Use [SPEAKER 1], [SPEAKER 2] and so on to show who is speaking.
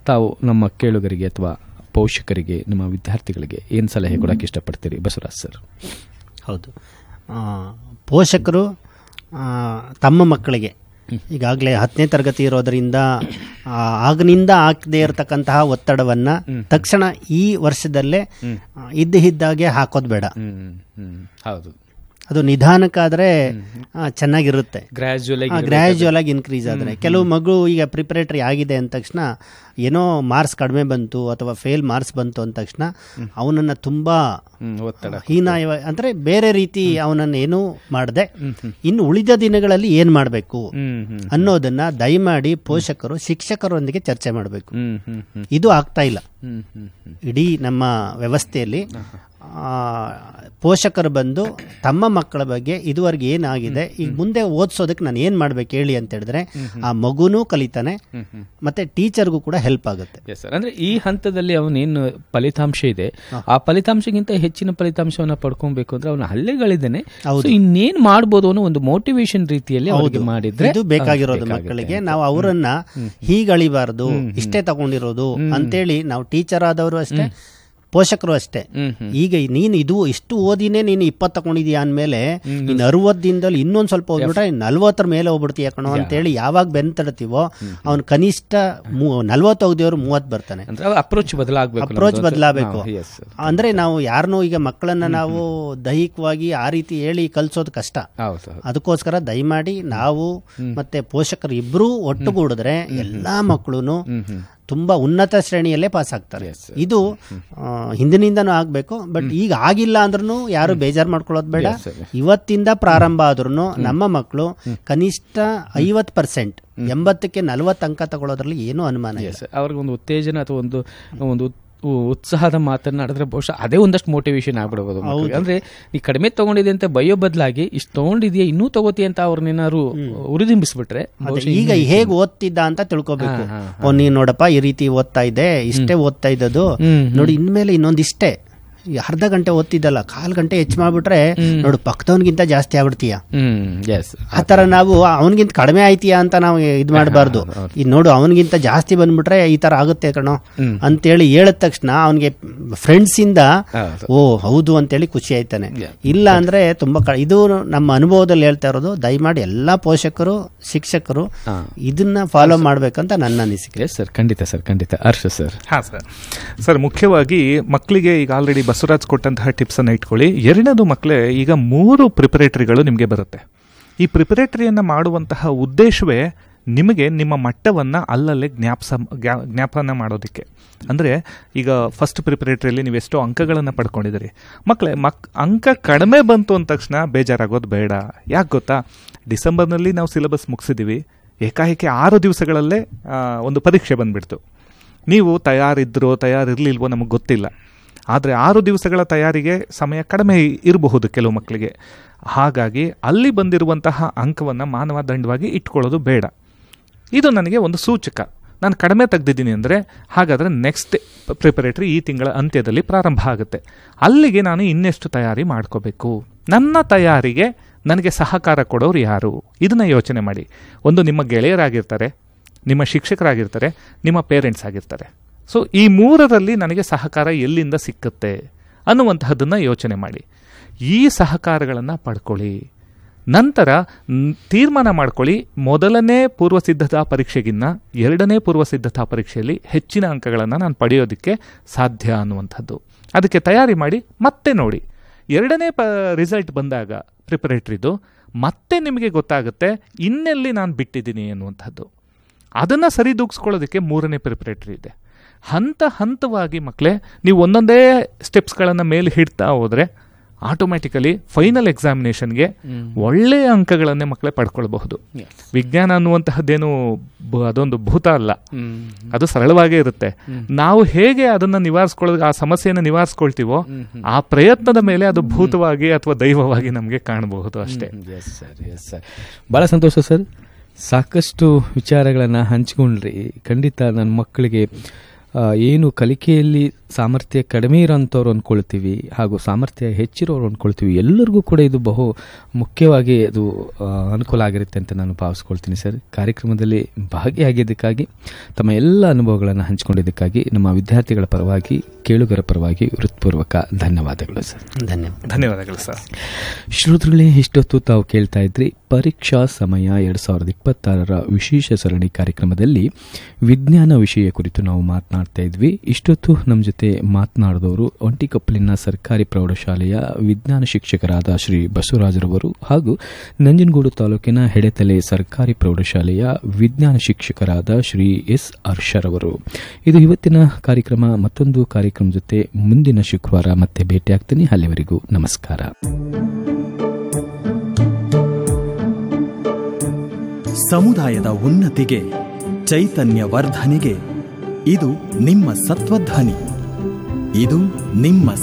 [SPEAKER 1] ತಾವು ನಮ್ಮ ಕೇಳುಗರಿಗೆ ಅಥವಾ ಪೋಷಕರಿಗೆ ನಿಮ್ಮ ವಿದ್ಯಾರ್ಥಿಗಳಿಗೆ ಏನು ಸಲಹೆ ಕೊಡಕ್ಕೆ ಇಷ್ಟಪಡ್ತೀರಿ ಬಸವರಾಜ್ ಸರ್
[SPEAKER 2] ಹೌದು ಆ, ಪೋಷಕರು ಆ, ತಮ್ಮ ಮಕ್ಕಳಿಗೆ ಈಗಾಗಲೇ ಹತ್ತನೇ ತರಗತಿ ಇರೋದರಿಂದ ಆ, ಆಗನಿಂದ ಹಾಕದೇ ಇರತಕ್ಕಂತಹ ಒತ್ತಡವನ್ನ ತಕ್ಷಣ ಈ ವರ್ಷದಲ್ಲೇ ಆ, ಇದ್ದ ಇದ್ದಾಗೆ ಹಾಕೋದು ಬೇಡ
[SPEAKER 1] ಹೌದು
[SPEAKER 2] ಅದು ನಿಧಾನಕ್ಕಾದ್ರೆ ಆ, ಚೆನ್ನಾಗಿರುತ್ತೆ
[SPEAKER 1] ಗ್ರಾಜುಯಲ್
[SPEAKER 2] ಗ್ರ್ಯಾಜುವಲ್ ಆಗಿ ಇನ್ಕ್ರೀಸ್ ಆದರೆ ಕೆಲವು ಮಗು ಈಗ ಪ್ರಿಪರೇಟರಿ ಆಗಿದೆ ಅಂದ ತಕ್ಷಣ ಏನೋ ಮಾರ್ಕ್ಸ್ ಕಡಿಮೆ ಬಂತು ಅಥವಾ ಫೇಲ್ ಮಾರ್ಕ್ಸ್ ಬಂತು ಅಂದ ತಕ್ಷಣ ಅವನನ್ನ ತುಂಬಾ
[SPEAKER 1] ಒತ್ತಡ
[SPEAKER 2] ಹೀನಾಯ ಅಂದ್ರೆ ಬೇರೆ ರೀತಿ ಅವನನ್ನು ಏನೂ ಮಾಡದೆ ಇನ್ನು ಉಳಿದ ದಿನಗಳಲ್ಲಿ ಏನ್ ಮಾಡಬೇಕು
[SPEAKER 1] ಹ್ಮ್ ಹ್ಮ್
[SPEAKER 2] ಅನ್ನೋದನ್ನ ದಯಮಾಡಿ ಪೋಷಕರು ಶಿಕ್ಷಕರೊಂದಿಗೆ ಚರ್ಚೆ ಮಾಡಬೇಕು
[SPEAKER 1] ಹ್ಮ್ ಹ್ಮ್ ಹ್ಮ್
[SPEAKER 2] ಇದು ಆಗ್ತಾ ಇಲ್ಲ
[SPEAKER 1] ಹ್ಮ್ ಹ್ಮ್ ಹ್ಮ್
[SPEAKER 2] ಇಡೀ ನಮ್ಮ ವ್ಯವಸ್ಥೆಯಲ್ಲಿ ಆ, ಪೋಷಕರು ಬಂದು ತಮ್ಮ ಮಕ್ಕಳ ಬಗ್ಗೆ ಇದುವರೆಗೆ ಏನಾಗಿದೆ ಈಗ ಮುಂದೆ ಓದಿಸೋದಕ್ಕೆ ನಾನು ಏನು ಮಾಡ್ಬೇಕು ಹೇಳಿ ಅಂತ ಹೇಳಿದ್ರೆ ಆ ಮಗುನೂ ಕಲಿತಾನೆ ಮತ್ತೆ ಟೀಚರ್ಗೂ ಕೂಡ ಹೆಲ್ಪ್ ಆಗುತ್ತೆ
[SPEAKER 1] ಎಸ್ ಸರ್ ಅಂದ್ರೆ ಈ ಹಂತದಲ್ಲಿ ಅವನೇನು ಫಲಿತಾಂಶ ಇದೆ ಆ ಫಲಿತಾಂಶಕ್ಕಿಂತ ಹೆಚ್ಚಿನ ಫಲಿತಾಂಶವನ್ನ ಪಡ್ಕೊಬೇಕು ಅಂದ್ರೆ ಅವನ ಹಲ್ಲೆಗಳಿದ್ದೇನೆ ಸೊ ಇನ್ನೇನ್ ಮಾಡ್ಬೋದು ಅನ್ನೋ ಒಂದು ಮೋಟಿವೇಶನ್ ರೀತಿಯಲ್ಲಿ ಅವ್ರಿಗೆ ಮಾಡಿದ್ರೆ
[SPEAKER 2] ಇದು ಬೇಕಾಗಿರೋದು ಮಕ್ಕಳಿಗೆ ನಾವು ಅವರನ್ನ ಹೀಗಳಿಬಾರ್ದು ಇಷ್ಟೇ ತಗೊಂಡಿರೋದು ಅಂತೇಳಿ ನಾವು ಟೀಚರ್ ಆದವರು ಅಷ್ಟೇ ಪೋಷಕರು ಅಷ್ಟೇ ಈಗ ನೀನು ಇದು ಇಷ್ಟು ಓದಿನೇ ನೀನು ಇಪ್ಪತ್ತು ತಗೊಂಡಿದ್ಯಾ ಅಂದಮೇಲೆ ಇನ್ನು ಅರವತ್ತು ದಿನದಲ್ಲಿ ಇನ್ನೊಂದು ಸ್ವಲ್ಪ ಹೋಗ್ಬಿಟ್ರೆ ನಲ್ವತ್ತರ ಮೇಲೆ ಹೋಗ್ಬಿಡ್ತೀಯ ಕಣೋ ಅಂತೇಳಿ ಯಾವಾಗ ಬೆನ್ ತಡ್ತೀವೋ ಅವ್ನು ಕನಿಷ್ಠ ನಲ್ವತ್ತು ಹೋಗ್ದೇವ್ರು ಮೂವತ್ತು ಬರ್ತಾನೆ
[SPEAKER 1] ಅಂದ್ರೆ ಅಪ್ರೋಚ್ ಬದಲಾಗಬೇಕು
[SPEAKER 2] ಅಪ್ರೋಚ್ ಬದಲಾಗಬೇಕು
[SPEAKER 1] ಎಸ್
[SPEAKER 2] ಅಂದ್ರೆ ನಾವು ಯಾರನ್ನೂ ಈಗ ಮಕ್ಕಳನ್ನ ನಾವು ದೈಹಿಕವಾಗಿ ಆ ರೀತಿ ಹೇಳಿ ಕಲ್ಸೋದು ಕಷ್ಟ
[SPEAKER 1] ಹೌದು ಹೌದು
[SPEAKER 2] ಅದಕ್ಕೋಸ್ಕರ ದಯಮಾಡಿ ನಾವು ಮತ್ತೆ ಪೋಷಕರು ಇಬ್ಬರೂ ಒಟ್ಟುಗೂಡಿದ್ರೆ ಎಲ್ಲಾ ಮಕ್ಕಳು ತುಂಬಾ ಉನ್ನತ ಶ್ರೇಣಿಯಲ್ಲೇ ಪಾಸ್ ಆಗ್ತಾರೆ ಇದು ಆ, ಹಿಂದಿನಿಂದನೂ ಆಗ್ಬೇಕು ಬಟ್ ಈಗ ಆಗಿಲ್ಲ ಅಂದ್ರೂ ಯಾರು ಬೇಜಾರು ಮಾಡ್ಕೊಳ್ಳೋದು ಬೇಡ ಇವತ್ತಿಂದ ಪ್ರಾರಂಭ ಆದ್ರೂ ನಮ್ಮ ಮಕ್ಕಳು ಕನಿಷ್ಠ ಐವತ್ ಪರ್ಸೆಂಟ್ ಎಂಬತ್ತಕ್ಕೆ ನಲವತ್ತು ಅಂಕ ತಗೊಳ್ಳೋದ್ರಲ್ಲಿ ಏನೂ ಅನುಮಾನ ಇಲ್ಲ
[SPEAKER 1] ಎಸ್ ಅವ್ರಿಗೆ ಒಂದು ಉತ್ತೇಜನ ಅಥವಾ ಒಂದು ಒಂದು ಉತ್- ಉ- ಉತ್ಸಾಹದ ಮಾತನ್ನಾಡಿದ್ರೆ ಬಹುಶಃ ಅದೇ ಒಂದಷ್ಟು ಮೋಟಿವೇಶನ್ ಆಗ್ಬಿಡ್ಬೋದು ಮಕ್ಳಿಗೆ. ಅಂದ್ರೆ ನೀ ಕಡಿಮೆ ತಗೊಂಡಿದೆ ಅಂತ ಬಯ್ಯೋ ಬದಲಾಗಿ ಇಷ್ಟು ತಗೊಂಡಿದ್ಯಾ ಇನ್ನೂ ತಗೋತಿ ಅಂತ ಅವ್ರನ್ನೇನಾದ್ರು ಉರಿದಿಂಬಿಸ್ಬಿಟ್ರೆ
[SPEAKER 2] ಅದೇ, ಈಗ ಹೇಗ್ ಓದ್ತಿದ್ದ ಅಂತ ತಿಳ್ಕೊಬೇಕು ಓ ನೀನ್ ನೋಡಪ್ಪ ಈ ರೀತಿ ಓದ್ತಾ ಇದೆ ಇಷ್ಟೇ ಓದ್ತಾ ಇದ್ದದು ನೋಡಿ ಇನ್ಮೇಲೆ ಇನ್ನೊಂದಿಷ್ಟೇ ಈ ಅರ್ಧ ಗಂಟೆ ಓದ್ತಿದ್ದಲ್ಲ ಕಾಲ್ ಗಂಟೆ ಹೆಚ್ಚು ಮಾಡ್ಬಿಟ್ರೆ ನೋಡು ಪಕ್ಕದವನ್ಗಿಂತ ಜಾಸ್ತಿ ಆಗ್ಬಿಡ್ತೀಯ
[SPEAKER 1] ಹ್ಮ್ ಎಸ್
[SPEAKER 2] ಆ ತರ ನಾವು ಅವನಿಗಿಂತ ಕಡಿಮೆ ಆಯ್ತೀಯಾ ಅಂತ ನಾವು ಇದ್ ಮಾಡಬಾರ್ದು ಈ ನೋಡು ಅವನಿಗಿಂತ ಜಾಸ್ತಿ ಬಂದ್ಬಿಟ್ರೆ ಈ ತರ ಆಗುತ್ತೆ ಕಣೋ ಅಂತೇಳಿ ಹೇಳಿದ ತಕ್ಷಣ ಅವನಿಗೆ ಫ್ರೆಂಡ್ಸ್ ಇಂದ
[SPEAKER 1] ಹೌದು.
[SPEAKER 2] ಓ ಹೌದು ಅಂತೇಳಿ ಖುಷಿ ಆಯ್ತಾನೆ ಇಲ್ಲ ಅಂದ್ರೆ ತುಂಬಾ ಕ- ಇದು ನಮ್ಮ ಅನುಭವದಲ್ಲಿ ಹೇಳ್ತಾ ಇರೋದು ದಯಮಾಡಿ ಎಲ್ಲಾ ಪೋಷಕರು ಶಿಕ್ಷಕರು ಇದನ್ನ ಫಾಲೋ ಮಾಡ್ಬೇಕಂತ ನನ್ನ ಅನಿಸಿಕೆ
[SPEAKER 1] ಎಸ್ ಸರ್ ಖಂಡಿತ ಸರ್ ಖಂಡಿತ ಹರ್ಷ ಸರ್
[SPEAKER 3] ಹಾಂ ಸರ್ ಸರ್ ಮುಖ್ಯವಾಗಿ ಮಕ್ಕಳಿಗೆ ಈಗ ಆಲ್ರೆಡಿ ಬಸವರಾಜ್ ಕೊಟ್ಟಂತಹ ಟಿಪ್ಸನ್ನು ಇಟ್ಕೊಳ್ಳಿ ಎರಡನೇದು ಮಕ್ಕಳೇ ಈಗ ಮೂರು ಪ್ರಿಪರೇಟರಿಗಳು ನಿಮಗೆ ಬರುತ್ತೆ ಈ ಪ್ರಿಪರೇಟರಿಯನ್ನು ಮಾಡುವಂತಹ ಉದ್ದೇಶವೇ ನಿಮಗೆ ನಿಮ್ಮ ಮಟ್ಟವನ್ನು ಅಲ್ಲಲ್ಲೇ ಜ್ಞಾಪಸ ಜ್ಞಾ- ಜ್ಞಾಪನ ಮಾಡೋದಕ್ಕೆ ಅಂದರೆ ಈಗ ಫಸ್ಟ್ ಪ್ರಿಪರೇಟರಿಯಲ್ಲಿ ನೀವು ಎಷ್ಟೋ ಅಂಕಗಳನ್ನು ಪಡ್ಕೊಂಡಿದ್ದೀರಿ ಮಕ್ಕಳೇ ಮಕ್ ಅಂಕ ಕಡಿಮೆ ಬಂತು ಅಂದ ತಕ್ಷಣ ಬೇಜಾರಾಗೋದು ಬೇಡ ಯಾಕೆ ಗೊತ್ತಾ ಡಿಸೆಂಬರ್ನಲ್ಲಿ ನಾವು ಸಿಲೆಬಸ್ ಮುಗಿಸಿದ್ದೀವಿ ಏಕಾಏಕಿ ಆರು ದಿವಸಗಳಲ್ಲೇ ಆ, ಒಂದು ಪರೀಕ್ಷೆ ಬಂದ್ಬಿಡ್ತು ನೀವು ತಯಾರಿದ್ರೋ ತಯಾರಿರ್ಲಿಲ್ವೋ ನಮಗೆ ಗೊತ್ತಿಲ್ಲ ಆದರೆ ಆರು ದಿವಸಗಳ ತಯಾರಿಗೆ ಸಮಯ ಕಡಿಮೆ ಇರಬಹುದು ಕೆಲವು ಮಕ್ಕಳಿಗೆ ಹಾಗಾಗಿ ಅಲ್ಲಿ ಬಂದಿರುವಂತಹ ಅಂಕವನ್ನು ಮಾನವ ದಂಡವಾಗಿ ಇಟ್ಕೊಳ್ಳೋದು ಬೇಡ ಇದು ನನಗೆ ಒಂದು ಸೂಚಕ ನಾನು ಕಡಿಮೆ ತೆಗೆದಿದ್ದೀನಿ ಅಂದರೆ ಹಾಗಾದರೆ ನೆಕ್ಸ್ಟ್ ಪ್ರಿಪರೇಟರಿ ಈ ತಿಂಗಳ ಅಂತ್ಯದಲ್ಲಿ ಪ್ರಾರಂಭ ಆಗುತ್ತೆ ಅಲ್ಲಿಗೆ ನಾನು ಇನ್ನೆಷ್ಟು ತಯಾರಿ ಮಾಡ್ಕೋಬೇಕು ನನ್ನ ತಯಾರಿಗೆ ನನಗೆ ಸಹಕಾರ ಕೊಡೋರು ಯಾರು ಇದನ್ನ ಯೋಚನೆ ಮಾಡಿ ಒಂದು ನಿಮ್ಮ ಗೆಳೆಯರಾಗಿರ್ತಾರೆ ನಿಮ್ಮ ಶಿಕ್ಷಕರಾಗಿರ್ತಾರೆ ನಿಮ್ಮ ಪೇರೆಂಟ್ಸ್ ಆಗಿರ್ತಾರೆ ಸೊ ಈ ಮೂರರಲ್ಲಿ ನನಗೆ ಸಹಕಾರ ಎಲ್ಲಿಂದ ಸಿಕ್ಕುತ್ತೆ ಅನ್ನುವಂತಹದ್ದನ್ನು ಯೋಚನೆ ಮಾಡಿ ಈ ಸಹಕಾರಗಳನ್ನು ಪಡ್ಕೊಳ್ಳಿ ನಂತರ ನ್- ತೀರ್ಮಾನ ಮಾಡ್ಕೊಳ್ಳಿ ಮೊದಲನೇ ಪೂರ್ವ ಸಿದ್ಧತಾ ಪರೀಕ್ಷೆಗಿನ್ನ ಎರಡನೇ ಪೂರ್ವ ಸಿದ್ಧತಾ ಪರೀಕ್ಷೆಯಲ್ಲಿ ಹೆಚ್ಚಿನ ಅಂಕಗಳನ್ನು ನಾನು ಪಡೆಯೋದಕ್ಕೆ ಸಾಧ್ಯ ಅನ್ನುವಂಥದ್ದು ಅದಕ್ಕೆ ತಯಾರಿ ಮಾಡಿ ಮತ್ತೆ ನೋಡಿ ಎರಡನೇ ಪ ರಿಸಲ್ಟ್ ಬಂದಾಗ ಪ್ರಿಪರೇಟ್ರಿದು ಮತ್ತೆ ನಿಮಗೆ ಗೊತ್ತಾಗುತ್ತೆ ಇನ್ನೆಲ್ಲಿ ನಾನು ಬಿಟ್ಟಿದ್ದೀನಿ ಅನ್ನುವಂಥದ್ದು ಅದನ್ನು ಸರಿದೂಗಿಸ್ಕೊಳ್ಳೋದಕ್ಕೆ ಮೂರನೇ ಪ್ರಿಪರೇಟರಿ ಇದೆ ಹಂತ ಹಂತವಾಗಿ ಮಕ್ಕಳೇ ನೀವು ಒಂದೊಂದೇ ಸ್ಟೆಪ್ಸ್ಗಳನ್ನು ಮೇಲೆ ಹಿಡ್ತಾ ಹೋದರೆ ಆಟೋಮ್ಯಾಟಿಕಲಿ ಫೈನಲ್ ಎಕ್ಸಾಮಿನೇಷನ್ಗೆ ಒಳ್ಳೆಯ ಅಂಕಗಳನ್ನೇ ಮಕ್ಕಳೇ ಪಡ್ಕೊಳ್ಬಹುದು ವಿಜ್ಞಾನ ಅನ್ನುವಂತಹದ್ದೇನು ಬ- ಅದೊಂದು ಭೂತ ಅಲ್ಲ ಅದು ಸರಳವಾಗೇ ಇರುತ್ತೆ ನಾವು ಹೇಗೆ ಅದನ್ನ ನಿವಾರಿಸ್ಕೊಳ್ಳೋದು ಆ ಸಮಸ್ಯೆಯನ್ನು ನಿವಾರಿಸ್ಕೊಳ್ತೀವೋ ಆ ಪ್ರಯತ್ನದ ಮೇಲೆ ಅದು ಭೂತವಾಗಿ ಅಥವಾ ದೈವವಾಗಿ ನಮಗೆ ಕಾಣಬಹುದು ಅಷ್ಟೇ
[SPEAKER 1] ಎಸ್ ಸರ್ ಎಸ್ ಸರ್ ಭಾಳ ಸಂತೋಷ ಸರ್ ಸಾಕಷ್ಟು ವಿಚಾರಗಳನ್ನು ಹಂಚ್ಕೊಂಡ್ರಿ ಖಂಡಿತ ನನ್ನ ಮಕ್ಕಳಿಗೆ ಆ, ಏನು ಕಲಿಕೆಯಲ್ಲಿ ಸಾಮರ್ಥ್ಯ ಕಡಿಮೆ ಇರೋಂಥವ್ರು ಅಂದ್ಕೊಳ್ತೀವಿ ಹಾಗೂ ಸಾಮರ್ಥ್ಯ ಹೆಚ್ಚಿರೋರು ಅಂದ್ಕೊಳ್ತೀವಿ ಎಲ್ಲರಿಗೂ ಕೂಡ ಇದು ಬಹು ಮುಖ್ಯವಾಗಿ ಅದು ಆ, ಅನುಕೂಲ ಆಗಿರುತ್ತೆ ಅಂತ ನಾನು ಭಾವಿಸ್ಕೊಳ್ತೀನಿ ಸರ್ ಕಾರ್ಯಕ್ರಮದಲ್ಲಿ ಭಾಗಿಯಾಗಿದ್ದಕ್ಕಾಗಿ ತಮ್ಮ ಎಲ್ಲ ಅನುಭವಗಳನ್ನು ಹಂಚಿಕೊಂಡಿದ್ದಕ್ಕಾಗಿ ನಮ್ಮ ವಿದ್ಯಾರ್ಥಿಗಳ ಪರವಾಗಿ ಕೇಳುಗರ ಪರವಾಗಿ ಹೃತ್ಪೂರ್ವಕ ಧನ್ಯವಾದಗಳು ಸರ್
[SPEAKER 2] ಧನ್ಯವಾದ
[SPEAKER 3] ಧನ್ಯವಾದಗಳು ಸರ್
[SPEAKER 1] ಶ್ರೋತೃಗಳೇ ಇಷ್ಟೊತ್ತು ತಾವು ಕೇಳ್ತಾ ಇದ್ರಿ ಪರೀಕ್ಷಾ ಸಮಯ ಎರಡ್ ಸಾವಿರದ ಇಪ್ಪತ್ತಾರರ ವಿಶೇಷ ಸರಣಿ ಕಾರ್ಯಕ್ರಮದಲ್ಲಿ ವಿಜ್ಞಾನ ವಿಷಯ ಕುರಿತು ನಾವು ಮಾತನಾಡ್ತಾ ಇದ್ವಿ ಇಷ್ಟೊತ್ತು ನಮ್ಮ ಜೊತೆ ಮಾತನಾಡಿದವರು ಒಂಟಿಕೊಪ್ಪಲಿನ ಸರ್ಕಾರಿ ಪ್ರೌಢಶಾಲೆಯ ವಿಜ್ಞಾನ ಶಿಕ್ಷಕರಾದ ಶ್ರೀ ಬಸವರಾಜರವರು ಹಾಗೂ ನಂಜನಗೂಡು ತಾಲೂಕಿನ ಹೆಡೆತಲೆ ಸರ್ಕಾರಿ ಪ್ರೌಢಶಾಲೆಯ ವಿಜ್ಞಾನ ಶಿಕ್ಷಕರಾದ ಶ್ರೀ ಎಸ್ ಹರ್ಷರವರು ಇದು ಇವತ್ತಿನ ಕಾರ್ಯಕ್ರಮ ಮತ್ತೊಂದು ಕಾರ್ಯಕ್ರಮ ಜೊತೆ ಮುಂದಿನ ಶುಕ್ರವಾರ ಮತ್ತೆ ಭೇಟಿಯಾಗ್ತೀನಿ ಅಲ್ಲಿವರೆಗೂ ನಮಸ್ಕಾರ
[SPEAKER 4] ಸಮುದಾಯದ ಉನ್ನತಿಗೆ ಚೈತನ್ಯ ವರ್ಧನೆಗೆ ಇದು ನಿಮ್ಮ ಸತ್ವಧ್ವನಿ ಇದು ನಿಮ್ಮ